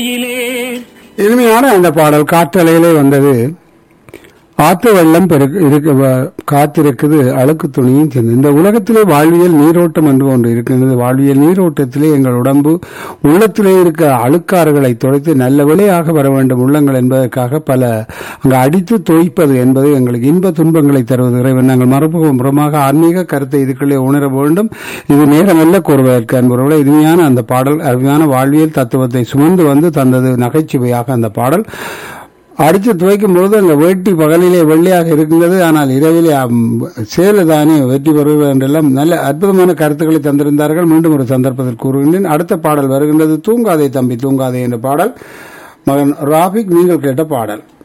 இனிமையான அந்த பாடல் காற்றலையிலே வந்தது ஆற்று வெள்ளம் பெருக்கு இருக்கு வ- காத்திருக்குது அழுக்கு துணியும் சேர்ந்து இந்த உலகத்திலே வாழ்வியல் நீரோட்டம் என்று ஒன்று இருக்கின்றது வாழ்வியல் நீரோட்டத்திலே எங்கள் உடம்பு உள்ளத்திலே இருக்க அழுக்காறுகளை துடைத்து நல்ல விலையாக வர வேண்டும் உள்ளங்கள் என்பதற்காக பல அங்கு அடித்து தோய்ப்பது என்பது எங்களுக்கு இன்ப துன்பங்களை தருவது இறைவன் நாங்கள் மறுபுறமாக ஆன்மீக கருத்தை இதுக்குள்ளே உணர வேண்டும் இது நேரமல்ல கூறுவதற்கு அன்புறவுகளை இனிமையான அந்த பாடல் அருமையான வாழ்வியல் தத்துவத்தை சுமந்து வந்து தந்தது நகைச்சுவையாக அந்த பாடல் அடித்து துவைக்கும் பொழுது அந்த வேட்டி பகலிலே வெள்ளையாக இருக்கின்றது ஆனால் இரவிலே அம், சேலை தானே வெற்றி பெறுவது என்றெல்லாம் நல்ல அற்புதமான கருத்துக்களை தந்திருந்தார்கள் மீண்டும் ஒரு சந்தர்ப்பத்தில் கூறுகின்றேன் அடுத்த பாடல் வருகின்றது தூங்காதே தம்பி தூங்காதே என்ற பாடல் மகன் ராபிக் நீங்கள் கேட்ட பாடல்